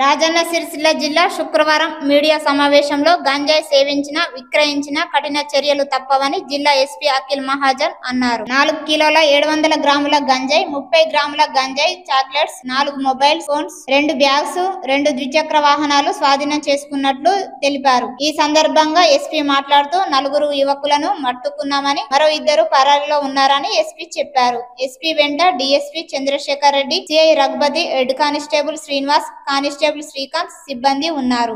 రాజన్న సిరిసిల్ల జిల్లా శుక్రవారం మీడియా సమావేశంలో గంజాయి సేవించిన విక్రయించిన కఠిన చర్యలు తప్పవని జిల్లా ఎస్పీ అఖిల్ మహాజన్ అన్నారు నాలుగు కిలోల ఏడు వందల గ్రాముల గంజాయి ముప్పై గ్రాముల గంజాయి చాక్లెట్స్ నాలుగు మొబైల్ ఫోన్స్ రెండు బ్యాగ్స్ రెండు ద్విచక్ర వాహనాలు స్వాధీనం చేసుకున్నట్లు తెలిపారు ఈ సందర్భంగా ఎస్పీ మాట్లాడుతూ నలుగురు యువకులను మట్టుకున్నామని మరో ఇద్దరు పరారీలో ఉన్నారని ఎస్పీ చెప్పారు ఎస్పీ వెంట DSP Chandrashekar Reddy CI Raghupathi head constable Srinivas constable Srikanth సిబ్బంది ఉన్నారు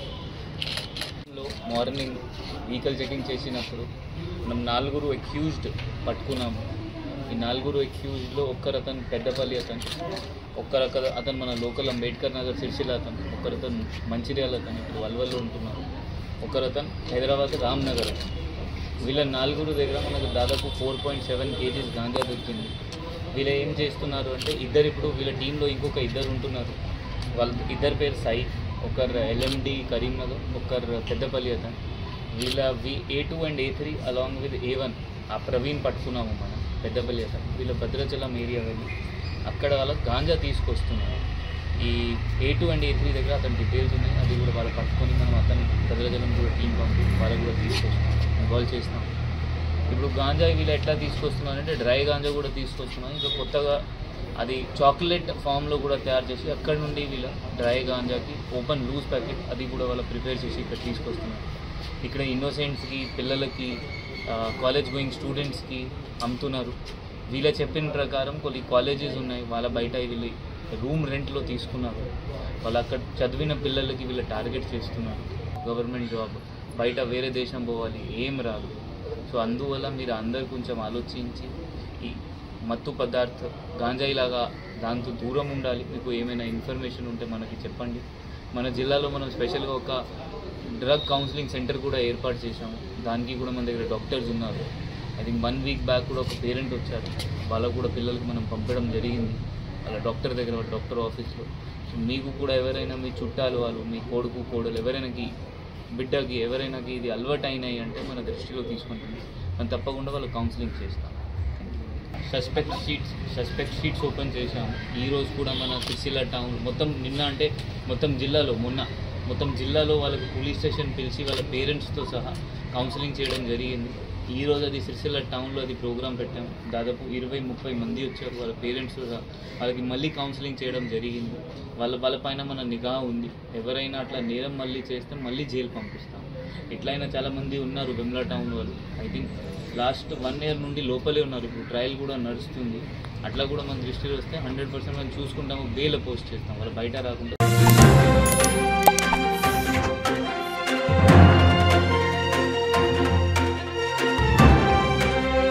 లో మార్నింగ్ వెహికల్ చెకింగ్ చేసినప్పుడు మనం నలుగురు అక్యూజ్డ్ పట్టుకున్నాము ఈ నలుగురు అక్యూజ్డ్లో ఒక్కరు అతను పెద్దపల్లి అతను ఒక్కరు అక్కడ అతను మన లోకల్ అంబేద్కర్ నగర్ సిరిసిల్ల అతను ఒకరు అతను మంచిర్యాల అతను ఇప్పుడు వల్వల్లో ఉంటున్నారు ఒకరు అతను హైదరాబాద్ రామ్ నగర్ అతను వీళ్ళ నలుగురు దగ్గర మనకు దాదాపు four point seven KGs ganja దొరికింది వీళ్ళు ఏం చేస్తున్నారు అంటే ఇద్దరు ఇప్పుడు వీళ్ళ టీంలో ఇంకొక ఇద్దరు ఉంటున్నారు వాళ్ళ ఇద్దరు పేరు సాయి ఒకరు ఎల్ఎండి కరీంనగర్ ఒకరు పెద్దపల్లి అతను వీళ్ళ వి A two and A three along with A one ఆ ప్రవీణ్ పట్టుకున్నాము మనం పెద్దపల్లి అతను వీళ్ళ భద్రాచలం ఏరియా వెళ్ళి అక్కడ వాళ్ళ గాంజా తీసుకొస్తున్నారు ఈ A two and A three దగ్గర అతని డీటెయిల్స్ ఉన్నాయి అది కూడా వాళ్ళు పట్టుకొని మనం అతను భద్రాచలం కూడా టీం పంపి వాళ్ళకి కూడా తీసుకొస్తాం ఇన్వాల్వ్ చేస్తాం ఇప్పుడు గాంజా వీళ్ళు ఎట్లా తీసుకొస్తున్నారు అంటే డ్రై గాంజా కూడా తీసుకొస్తున్నాం ఇంకా కొత్తగా అది చాక్లెట్ ఫామ్లో కూడా తయారు చేసి అక్కడ నుండి వీళ్ళ డ్రై గాంజాకి ఓపెన్ లూజ్ ప్యాకెట్ అది కూడా వాళ్ళు ప్రిపేర్ చేసి ఇక్కడ తీసుకొస్తున్నారు ఇక్కడ ఇన్నోసెంట్స్కి పిల్లలకి కాలేజ్ గోయింగ్ స్టూడెంట్స్కి అమ్ముతున్నారు వీళ్ళ చెప్పిన ప్రకారం కొన్ని కాలేజెస్ ఉన్నాయి వాళ్ళ బయట వీళ్ళు రూమ్ రెంట్లో తీసుకున్నారు వాళ్ళు అక్కడ చదివిన పిల్లలకి వీళ్ళు టార్గెట్ చేస్తున్నారు గవర్నమెంట్ జాబ్ బయట వేరే దేశం పోవాలి ఏం రాదు సో అందువల్ల మీరు అందరు కొంచెం ఆలోచించి ఈ మత్తు పదార్థ గాంజాయి లాగా దాంతో దూరం ఉండాలి మీకు ఏమైనా ఇన్ఫర్మేషన్ ఉంటే మనకి చెప్పండి మన జిల్లాలో మనం స్పెషల్గా ఒక డ్రగ్ కౌన్సిలింగ్ సెంటర్ కూడా ఏర్పాటు చేశాము దానికి కూడా మన దగ్గర డాక్టర్స్ ఉన్నారు I think one week back కూడా ఒక పేరెంట్ వచ్చారు వాళ్ళకు కూడా పిల్లలకి మనం పంపడం జరిగింది వాళ్ళ డాక్టర్ దగ్గర వాళ్ళ డాక్టర్ ఆఫీస్లో సో మీకు కూడా ఎవరైనా మీ చుట్టాలు వాళ్ళు మీ కొడుకు కోడలు ఎవరైనాకి బిడ్డకి ఎవరైనాకి ఇది అలవాటు అయినాయి అంటే మన దృష్టిలో తీసుకుంటుంది మనం తప్పకుండా వాళ్ళు కౌన్సిలింగ్ చేస్తాం suspect sheets suspect sheets open చేశాము ఈ రోజు కూడా మన సిరిసిల్ల టౌన్ మొత్తం నిన్న అంటే మొత్తం జిల్లాలో మొన్న మొత్తం జిల్లాలో వాళ్ళకి పోలీస్ స్టేషన్ పిలిచి వాళ్ళ పేరెంట్స్తో సహా కౌన్సిలింగ్ చేయడం జరిగింది ఈ రోజు అది సిరిసిల్ల టౌన్లో అది ప్రోగ్రామ్ పెట్టాము దాదాపు ఇరవై ముప్పై మంది వచ్చారు వాళ్ళ పేరెంట్స్ సహా వాళ్ళకి మళ్ళీ కౌన్సిలింగ్ చేయడం జరిగింది వాళ్ళ వాళ్ళ పైన మన నిఘా ఉంది ఎవరైనా అట్లా నేరం మళ్ళీ చేస్తే మళ్ళీ జైలు పంపిస్తాం ఎట్లయినా చాలామంది ఉన్నారు వెమ్లా టౌన్ వాళ్ళు I think last one year నుండి లోపలే ఉన్నారు ఇప్పుడు ట్రయల్ కూడా నడుస్తుంది అట్లా కూడా మన దృష్టిలో వస్తే హండ్రెడ్ పర్సెంట్ మనం చూసుకుంటాము బెయిల్ పోస్ట్ చేస్తాం వాళ్ళు బయట రాకుండా